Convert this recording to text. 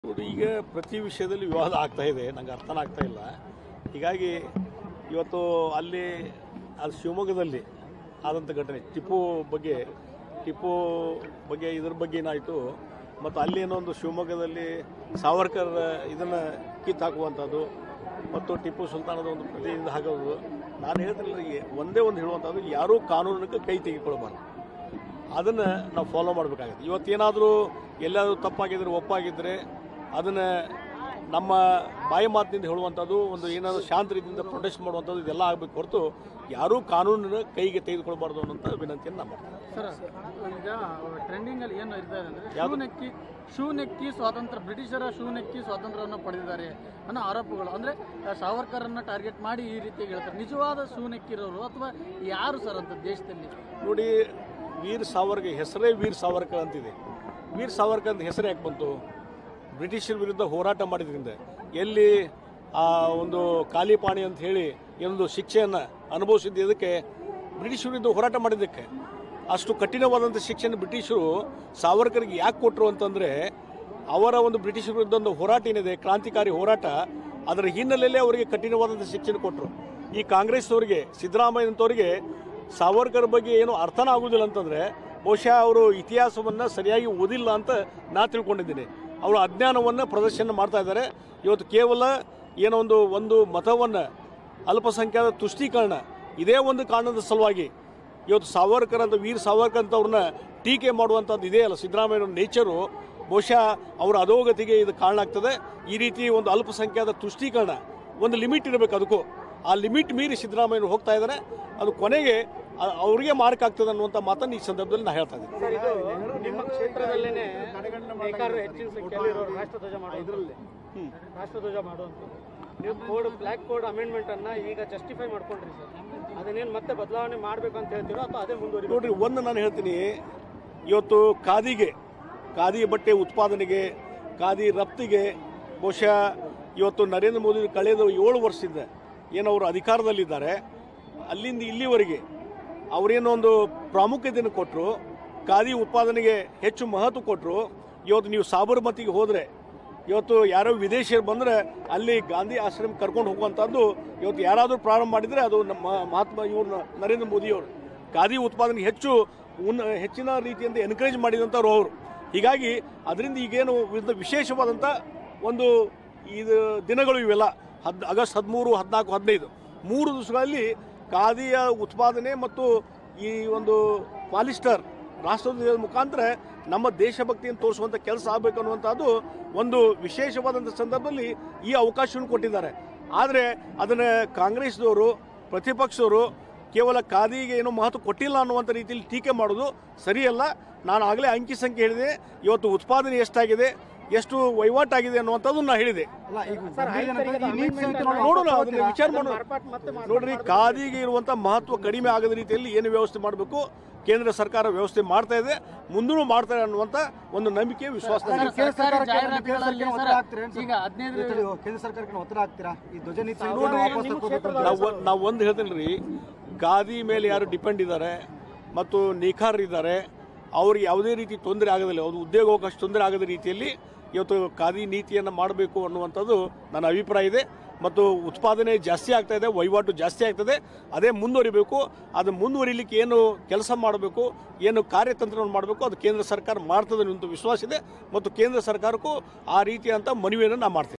ನೋಡಿ ಈಗ ಪ್ರತಿ ವಿಷಯದಲ್ಲಿ ವಿವಾದ ಆಗ್ತಾ ಇದೆ ನಂಗೆ ಅರ್ಥನ ಆಗ್ತಾ ಇಲ್ಲ ಹೀಗಾಗಿ ಇವತ್ತು ಅಲ್ಲಿ ಅದು ಶಿವಮೊಗ್ಗದಲ್ಲಿ ಆದಂಥ ಘಟನೆ ಟಿಪ್ಪು ಬಗ್ಗೆ ಟಿಪ್ಪು ಬಗ್ಗೆ ಇದ್ರ ಬಗ್ಗೆ ಏನಾಯಿತು ಮತ್ತು ಅಲ್ಲಿ ಏನೋ ಒಂದು ಶಿವಮೊಗ್ಗದಲ್ಲಿ ಸಾವರ್ಕರ್ ಇದನ್ನು ಕಿತ್ತಾಕುವಂಥದ್ದು ಮತ್ತು ಟಿಪ್ಪು ಸುಲ್ತಾನದ ಒಂದು ಪ್ರತಿನಿಧಿ ಹಾಕೋದು ನಾನು ಹೇಳ್ತಿಲ್ಲ ಈಗ ಒಂದೇ ಒಂದು ಹೇಳುವಂಥದ್ದು ಯಾರೂ ಕಾನೂನಿಗೆ ಕೈ ತೆಗೆದುಕೊಳ್ಬಾರ್ದು ಅದನ್ನು ನಾವು ಫಾಲೋ ಮಾಡಬೇಕಾಗುತ್ತೆ ಇವತ್ತೇನಾದರೂ ಎಲ್ಲಾದರೂ ತಪ್ಪಾಗಿದ್ರೆ ಒಪ್ಪಾಗಿದ್ದರೆ ಅದನ್ನು ನಮ್ಮ ಬಾಯಿ ಮಾತಿನಿಂದ ಹೇಳುವಂಥದ್ದು ಒಂದು ಏನಾದರೂ ಶಾಂತ ರೀತಿಯಿಂದ ಪ್ರೊಟೆಸ್ಟ್ ಮಾಡುವಂಥದ್ದು ಇದೆಲ್ಲ ಆಗಬೇಕು ಹೊರತು ಯಾರೂ ಕಾನೂನಿನ ಕೈಗೆ ತೆಗೆದುಕೊಳ್ಬಾರ್ದು ಅನ್ನೋಂಥ ವಿನಂತಿಯನ್ನು ನಾನು ಮಾಡ್ತೀನಿ ಸರ್ ಈಗ ಟ್ರೆಂಡಿಂಗ್ ಅಲ್ಲಿ ಏನು ಇರ್ತಾ ಇದೆ ಅಂದ್ರೆ ಯಾವ್ದು? ಶೂ ನೆಕ್ಕಿ ಶೂ ನೆಕ್ಕಿ ಸ್ವಾತಂತ್ರ್ಯ ಬ್ರಿಟಿಷರ ಶೂ ನೆಕ್ಕಿ ಸ್ವಾತಂತ್ರ್ಯವನ್ನು ಪಡೆದಿದ್ದಾರೆ ಅನ್ನೋ ಆರೋಪಗಳು ಅಂದ್ರೆ ಆ, ಸಾವರ್ಕರನ್ನ ಟಾರ್ಗೆಟ್ ಮಾಡಿ ಈ ರೀತಿ ಹೇಳ್ತಾರೆ ನಿಜವಾದ ಶೂ ನೆಕ್ಕಿರೋರು ಅಥವಾ ಯಾರು ಸರ್ ಅಂತ ದೇಶದಲ್ಲಿ ನೋಡಿ ವೀರ್ ಸಾವರ್ಕರ್ ಹೆಸರೇ ವೀರ್ ಸಾವರ್ಕರ್ ಅಂತಿದೆ ವೀರ್ ಸಾವರ್ಕರ್ ಅಂತ ಹೆಸರು ಯಾಕೆ ಬಂತು ಬ್ರಿಟಿಷರ ವಿರುದ್ಧ ಹೋರಾಟ ಮಾಡಿದ್ರಿಂದ ಎಲ್ಲಿ ಆ ಒಂದು ಕಾಲಿಪಾಣಿ ಅಂತ ಹೇಳಿ ಏನೊಂದು ಶಿಕ್ಷೆಯನ್ನು ಅನುಭವಿಸಿದ್ದು ಇದಕ್ಕೆ ಬ್ರಿಟಿಷ್ ವಿರುದ್ಧ ಹೋರಾಟ ಮಾಡಿದ್ದಕ್ಕೆ ಅಷ್ಟು ಕಠಿಣವಾದಂಥ ಶಿಕ್ಷೆಯನ್ನು ಬ್ರಿಟಿಷರು ಸಾವರ್ಕರ್ಗೆ ಯಾಕೆ ಕೊಟ್ಟರು ಅಂತಂದರೆ ಅವರ ಒಂದು ಬ್ರಿಟಿಷ್ ವಿರುದ್ಧ ಒಂದು ಹೋರಾಟ ಏನಿದೆ ಕ್ರಾಂತಿಕಾರಿ ಹೋರಾಟ ಅದರ ಹಿನ್ನೆಲೆಯಲ್ಲೇ ಅವರಿಗೆ ಕಠಿಣವಾದಂಥ ಶಿಕ್ಷೆ ಕೊಟ್ಟರು ಈ ಕಾಂಗ್ರೆಸ್ ಅವರಿಗೆ ಸಿದ್ದರಾಮಯ್ಯನಂತವರಿಗೆ ಸಾವರ್ಕರ್ ಬಗ್ಗೆ ಏನು ಅರ್ಥನ ಆಗುದಿಲ್ಲ ಅಂತಂದ್ರೆ ಬಹುಶಃ ಅವರು ಇತಿಹಾಸವನ್ನ ಸರಿಯಾಗಿ ಓದಿಲ್ಲ ಅಂತ ನಾ ತಿಳ್ಕೊಂಡಿದ್ದೀನಿ ಅವರು ಅಜ್ಞಾನವನ್ನ ಪ್ರದರ್ಶನ ಮಾಡ್ತಾ ಇದ್ದಾರೆ ಇವತ್ತು ಕೇವಲ ಏನೋ ಒಂದು ಒಂದು ಮತವನ್ನ ಅಲ್ಪಸಂಖ್ಯಾತ ತುಷ್ಟೀಕರಣ ಇದೇ ಒಂದು ಕಾರಣದ ಸಲುವಾಗಿ ಇವತ್ತು ಸಾವರ್ಕರ್ ಅಂತ ವೀರ್ ಸಾವರ್ಕರ್ ಅಂತ ಅವ್ರನ್ನ ಟೀಕೆ ಮಾಡುವಂಥದ್ದು ಇದೆಯಲ್ಲ ಅಲ್ಲ ಸಿದ್ದರಾಮಯ್ಯನ ನೇಚರು ಬಹುಶಃ ಅವರ ಅಧೋಗತಿಗೆ ಇದು ಕಾರಣ ಆಗ್ತದೆ ಈ ರೀತಿ ಒಂದು ಅಲ್ಪಸಂಖ್ಯಾತ ತುಷ್ಟೀಕರಣ ಒಂದು ಲಿಮಿಟ್ ಇರಬೇಕು ಅದಕ್ಕೂ ಆ ಲಿಮಿಟ್ ಮೀರಿ ಸಿದ್ದರಾಮಯ್ಯರು ಹೋಗ್ತಾ ಇದ್ದಾರೆ ಅದು ಕೊನೆಗೆ ಅ- ಅವ್ರಿಗೆ ಮಾರ್ಕ್ ಆಗ್ತದೆ ಅನ್ನುವಂಥ ಮಾತನ್ನು ಈ ಸಂದರ್ಭದಲ್ಲಿ ನಾ ಹೇಳ್ತಾ ಇದ್ದೀನಿ ಸರ್ ಇದು ನಿಮ್ಮ ಕ್ಷೇತ್ರದಲ್ಲೇನೆ ನೇಕಾರರು ಹೆಚ್ಚಿನ ಸಂಖ್ಯೆಯಲ್ಲಿ ಇರೋರು ರಾಷ್ಟ್ರಧ್ವಜ ಮಾಡೋದ್ರಲ್ಲಿ ರಾಷ್ಟ್ರಧ್ವಜ ಮಾಡುವಂಥದ್ದು ನೀವು ಕೋಡ್ ಬ್ಲ್ಯಾಕ್ ಕೋಡ್ ಅಮೆಂಡ್ಮೆಂಟ್ ಅನ್ನ ಈಗ ಜಸ್ಟಿಫೈ ಮಾಡ್ಕೊಂಡ್ರಿ ಸರ್ ಅದನ್ನೇನು ಮತ್ತೆ ಬದಲಾವಣೆ ಮಾಡಬೇಕು ಅಂತ ಹೇಳ್ತೀರೋ ಅಥವಾ ಅದೇ ಮುಂದುವರಿ ನೋಡ್ರಿ ಒಂದು ನಾನು ಹೇಳ್ತೀನಿ ಇವತ್ತು ಖಾದಿಗೆ ಖಾದಿ ಬಟ್ಟೆ ಉತ್ಪಾದನೆಗೆ ಖಾದಿ ರಫ್ತಿಗೆ ಬಹುಶಃ ಇವತ್ತು ನರೇಂದ್ರ ಮೋದಿ ಕಳೆದ ಏಳು ವರ್ಷದಿಂದ ಏನು ಅವರು ಅಧಿಕಾರದಲ್ಲಿದ್ದಾರೆ ಅಲ್ಲಿಂದ ಇಲ್ಲಿವರೆಗೆ ಅವರೇನೋ ಒಂದು ಪ್ರಾಮುಖ್ಯತೆಯನ್ನು ಕೊಟ್ಟರು ಖಾದಿ ಉತ್ಪಾದನೆಗೆ ಹೆಚ್ಚು ಮಹತ್ವ ಕೊಟ್ಟರು ಇವತ್ತು ನೀವು ಸಾಬರಮತಿಗೆ ಹೋದರೆ ಇವತ್ತು ಯಾರೋ ವಿದೇಶಿಯರು ಬಂದರೆ ಅಲ್ಲಿ ಗಾಂಧಿ ಆಶ್ರಮ ಕರ್ಕೊಂಡು ಹೋಗುವಂಥದ್ದು ಇವತ್ತು ಯಾರಾದರೂ ಪ್ರಾರಂಭ ಮಾಡಿದರೆ ಅದು ನಮ್ಮ ಮಹಾತ್ಮ ಇವ್ರು ನರೇಂದ್ರ ಮೋದಿಯವರು ಖಾದಿ ಉತ್ಪಾದನೆಗೆ ಹೆಚ್ಚು ಉನ್ನ ಹೆಚ್ಚಿನ ರೀತಿಯಿಂದ ಎನ್ಕರೇಜ್ ಮಾಡಿದಂಥವ್ರು ಅವರು ಹೀಗಾಗಿ ಅದರಿಂದ ಈಗೇನು ವಿಧ- ವಿಶೇಷವಾದಂಥ ಒಂದು ಇದು ದಿನಗಳು ಇವೆಲ್ಲ ಹದ್ ಆಗಸ್ಟ್ ಹದಿಮೂರು ಹದಿನಾಲ್ಕು ಹದಿನೈದು ಮೂರು ದಿವಸಗಳಲ್ಲಿ ಖಾದಿಯ ಉತ್ಪಾದನೆ ಮತ್ತು ಈ ಒಂದು ಪಾಲಿಸ್ಟರ್ ರಾಷ್ಟ್ರಧ್ವಜದ ಮುಖಾಂತರ ನಮ್ಮ ದೇಶಭಕ್ತಿಯನ್ನು ತೋರಿಸುವಂಥ ಕೆಲಸ ಆಗಬೇಕು ಅನ್ನುವಂಥದ್ದು ಒಂದು ವಿಶೇಷವಾದಂಥ ಸಂದರ್ಭದಲ್ಲಿ ಈ ಅವಕಾಶವನ್ನು ಕೊಟ್ಟಿದ್ದಾರೆ ಆದರೆ ಅದನ್ನು ಕಾಂಗ್ರೆಸ್ದವರು ಪ್ರತಿಪಕ್ಷದವರು ಕೇವಲ ಖಾದಿಗೆ ಏನೋ ಮಹತ್ವ ಕೊಟ್ಟಿಲ್ಲ ಅನ್ನುವಂಥ ರೀತಿಯಲ್ಲಿ ಟೀಕೆ ಮಾಡೋದು ಸರಿಯಲ್ಲ ನಾನು ಆಗಲೇ ಅಂಕಿ ಸಂಖ್ಯೆ ಹೇಳಿದೆ ಇವತ್ತು ಉತ್ಪಾದನೆ ಎಷ್ಟಾಗಿದೆ ಎಷ್ಟು ವಹಿವಾಟಾಗಿದೆ ಅನ್ನುವಂಥದ್ದು ನಾನು ಹೇಳಿದೆ ನೋಡೋಣ ಅದನ್ನ ವಿಚಾರ ಮಾಡೋಣ ನೋಡ್ರಿ ಖಾದಿಗೆ ಇರುವಂತ ಮಹತ್ವ ಕಡಿಮೆ ಆಗದ ರೀತಿಯಲ್ಲಿ ಏನು ವ್ಯವಸ್ಥೆ ಮಾಡಬೇಕು ಕೇಂದ್ರ ಸರ್ಕಾರ ವ್ಯವಸ್ಥೆ ಮಾಡ್ತಾ ಇದೆ ಮುಂದೂ ಮಾಡ್ತಾರೆ ಅನ್ನುವಂತ ಒಂದು ನಂಬಿಕೆ ವಿಶ್ವಾಸ ಸರ್, ನನಗಿದೆ. ಸರ್ಕಾರಿ ಜಾಹೀರಾತುಗಳಲ್ಲಿ ಸರ್, ಈಗ ಹದಿನೈದು ಕೇಂದ್ರ ಸರ್ಕಾರಕ್ಕೆ ಒತ್ತಡ ಹಾಕ್ತೀರಾ ಈ ಧ್ವಜ ನೀತಿ ನೋಡ್ರಿ ನಾವು ನಾವು ಒಂದು ಹೇಳ್ತೀನಿ ರೀ ಖಾದಿ ಮೇಲೆ ಯಾರು ಡಿಪೆಂಡ್ ಇದ್ದಾರೆ ಮತ್ತು ನೇಕಾರರು ಇದ್ದಾರೆ ಅವ್ರಿಗೆ ಯಾವುದೇ ರೀತಿ ತೊಂದರೆ ಆಗೋದಿಲ್ಲ ಅದು ಉದ್ಯೋಗಾವಕಾಶ ತೊಂದರೆ ಆಗದ ರೀತಿಯಲ್ಲಿ ಇವತ್ತು ಖಾದಿ ನೀತಿಯನ್ನು ಮಾಡಬೇಕು ಅನ್ನುವಂಥದ್ದು ನನ್ನ ಅಭಿಪ್ರಾಯ ಇದೆ ಮತ್ತು ಉತ್ಪಾದನೆ ಜಾಸ್ತಿ ಆಗ್ತಾ ಇದೆ ವಹಿವಾಟು ಜಾಸ್ತಿ ಆಗ್ತದೆ ಅದೇ ಮುಂದುವರಿಬೇಕು ಅದು ಮುಂದುವರಿಲಿಕ್ಕೆ ಏನು ಕೆಲಸ ಮಾಡಬೇಕು ಏನು ಕಾರ್ಯತಂತ್ರವನ್ನು ಮಾಡಬೇಕು ಅದು ಕೇಂದ್ರ ಸರ್ಕಾರ ಮಾಡ್ತದೆ ಅನ್ನುವಂಥ ವಿಶ್ವಾಸ ಇದೆ ಮತ್ತು ಕೇಂದ್ರ ಸರ್ಕಾರಕ್ಕೂ ಆ ರೀತಿಯಂಥ ಮನವಿಯನ್ನು ನಾನು ಮಾಡ್ತೀನಿ